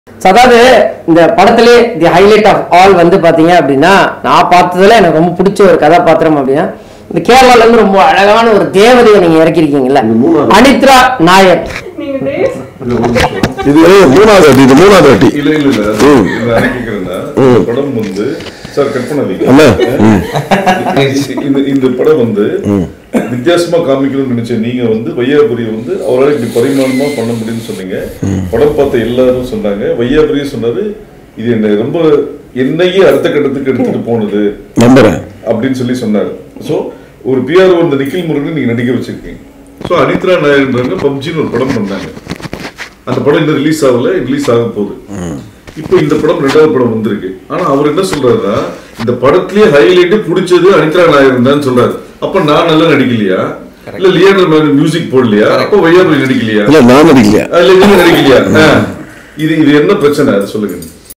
So, அதாவது இந்த படத்திலே தி ஹைலைட் ஆஃப் ஆல் வந்து பாத்தீங்க அப்படின்னா நான் பார்த்ததுல எனக்கு ரொம்ப பிடிச்ச ஒரு கதாபாத்திரம் அப்படின்னா இந்த கேரளால இருந்து ரொம்ப அழகான ஒரு தேவதையை நீங்க இறக்கிருக்கீங்கல்ல இந்த மூணாவது. அனித்ரா நாயர் நீங்க டேஸ் இது மூணாவது வாட்டி இது மூணாவது வாட்டி இல்ல இல்ல இல்ல ம். நான் என்ன கேக்குறேன்னா ம். இந்த படம் வந்து சார் கட் பண்ணாதீங்க அண்ணா ம் இந்த இந்த படம் வந்து வித்தியாசமா காமிக்கணும்னு நினைச்ச நீங்க வந்து வையாபுரிய வந்து அவரால் இப்படி பரிமாணமா பண்ண முடியும்னு சொன்னீங்க படம் பார்த்த எல்லாரும் சொன்னாங்க வையாபுரியும் சொன்னாரு இது என்ன ரொம்ப என்னையே அடுத்த கட்டத்துக்கு எடுத்துட்டு போனது நம்புறேன் அப்படின்னு சொல்லி சொன்னாரு சோ ஒரு பிஆர்ஓ இந்த நிக்கில் முருகன் நீங்க நடிக்க வச்சிருக்கீங்க சோ அனித்ரா நாயர்ன்றவங்க பப்ஜின்னு ஒரு படம் பண்ணாங்க அந்த படம் இன்னும் ரிலீஸ் ஆகல ரிலீஸ் ஆக போகுது இப்போ இந்த படம் ரெண்டாவது படம் வந்திருக்கு ஆனா அவர் என்ன சொல்றாருன்னா இந்த படத்திலேயே ஹைலைட் பிடிச்சது அனித்ரா நாயர் தான் சொல்றாரு அப்ப நான் நல்லா நடிக்கலையா இல்ல லியாண்டர் மியூசிக் போடலையா அப்ப வையாபுரி நடிக்கலையா இல்ல நான் நடிக்கலையா இல்ல நீங்க நடிக்கலையா ஆ. இது இது என்ன பிரச்சனை அது சொல்லுங்க